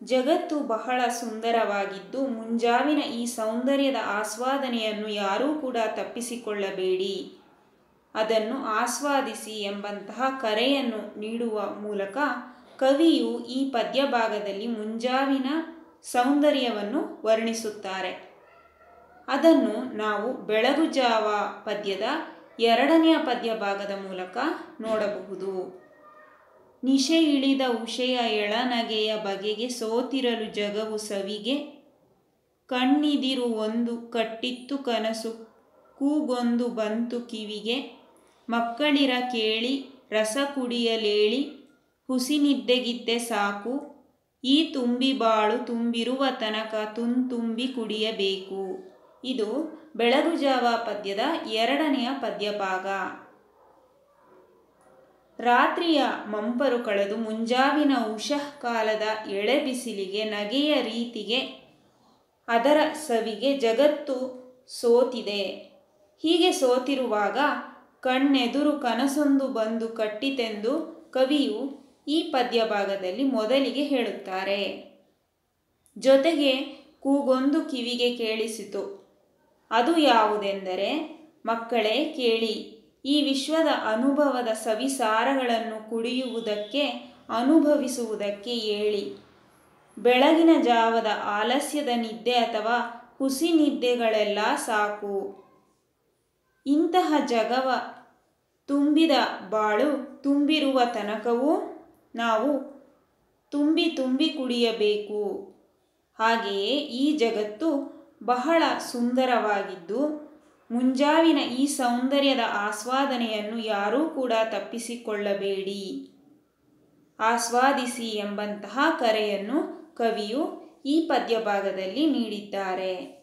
ಜಗತ್ತು ಬಹಳ ಸುಂದರವಾಗಿದ್ದು ಮುಂಜಾವಿನ ಈ ಸೌಂದರ್ಯದ ಆಸ್ವಾದನೆಯನ್ನು ಯಾರೂ ಕೂಡ ತಪ್ಪಿಸಿಕೊಳ್ಳಬೇಡಿ ಅದನ್ನು ಆಸ್ವಾದಿಸಿ ಎಂಬಂತಹ ಕರೆಯನ್ನು ನೀಡುವ ಮೂಲಕ ಕವಿಯು ಈ ಪದ್ಯ ಭಾಗದಲ್ಲಿ ಮುಂಜಾವಿನ ಸೌಂದರ್ಯವನ್ನು ವರ್ಣಿಸುತ್ತಾರೆ ಅದನ್ನು ನಾವು ಬೆಳಗುಜಾವ ಪದ್ಯದ ಎರಡನೆಯ ಪದ್ಯ ಭಾಗದ ಮೂಲಕ ನೋಡಬಹುದು ನಿಶೆ ಇಳಿದ ಉಷೆಯ ಎಳನಗೆಯ ಬಗೆಗೆ ಸೋತಿರಲು ಜಗವು ಸವಿಗೆ ಕಣ್ಣಿದಿರು ಒಂದು ಕಟ್ಟಿತ್ತು ಕನಸು ಕೂಗೊಂದು ಬಂತು ಕಿವಿಗೆ ಮಕ್ಕಳಿರ ಕೇಳಿ ರಸ ಕುಡಿಯಲೇಳಿ ಹುಸಿನಿದ್ದೆಗಿದ್ದೆ ಸಾಕು ಈ ತುಂಬಿ ಬಾಳು ತುಂಬಿರುವ ತನಕ ತುಂತುಂಬಿ ಕುಡಿಯಬೇಕು ಇದು ಬೆಳಗುಜಾವ ಪದ್ಯದ ಎರಡನೆಯ ಪದ್ಯಭಾಗ ರಾತ್ರಿಯ ಮಂಪರು ಕಳೆದು ಮುಂಜಾವಿನ ಉಷಃ ಕಾಲದ ಎಳೆ ಬಿಸಿಲಿಗೆ ನಗೆಯ ರೀತಿಗೆ ಅದರ ಸವಿಗೆ ಜಗತ್ತು ಸೋತಿದೆ ಹೀಗೆ ಸೋತಿರುವಾಗ ಕಣ್ಣೆದುರು ಕನಸೊಂದು ಬಂದು ಕಟ್ಟಿತೆಂದು ಕವಿಯು ಈ ಪದ್ಯ ಭಾಗದಲ್ಲಿ ಮೊದಲಿಗೆ ಹೇಳುತ್ತಾರೆ ಜೊತೆಗೆ ಕೂಗೊಂದು ಕಿವಿಗೆ ಕೇಳಿಸಿತು ಅದು ಯಾವುದೆಂದರೆ ಮಕ್ಕಳೇ ಕೇಳಿ ಈ ವಿಶ್ವದ ಅನುಭವದ ಸವಿಸಾರಗಳನ್ನು ಕುಡಿಯುವುದಕ್ಕೆ ಅನುಭವಿಸುವುದಕ್ಕೆ ಏಳಿ ಬೆಳಗಿನ ಜಾವದ ಆಲಸ್ಯದ ನಿದ್ದೆ ಅಥವಾ ಹುಸಿ ನಿದ್ದೆಗಳೆಲ್ಲ ಸಾಕು ಇಂತಹ ಜಗವ ತುಂಬಿದ ಬಾಳು ತುಂಬಿರುವ ತನಕವೂ ನಾವು ತುಂಬಿ ತುಂಬಿ ಕುಡಿಯಬೇಕು ಹಾಗೆಯೇ ಈ ಜಗತ್ತು ಬಹಳ ಸುಂದರವಾಗಿದ್ದು ಮುಂಜಾವಿನ ಈ ಸೌಂದರ್ಯದ ಆಸ್ವಾದನೆಯನ್ನು ಯಾರೂ ಕೂಡ ತಪ್ಪಿಸಿಕೊಳ್ಳಬೇಡಿ ಆಸ್ವಾದಿಸಿ ಎಂಬಂತಹ ಕರೆಯನ್ನು ಕವಿಯು ಈ ಪದ್ಯ ಭಾಗದಲ್ಲಿ ನೀಡಿದ್ದಾರೆ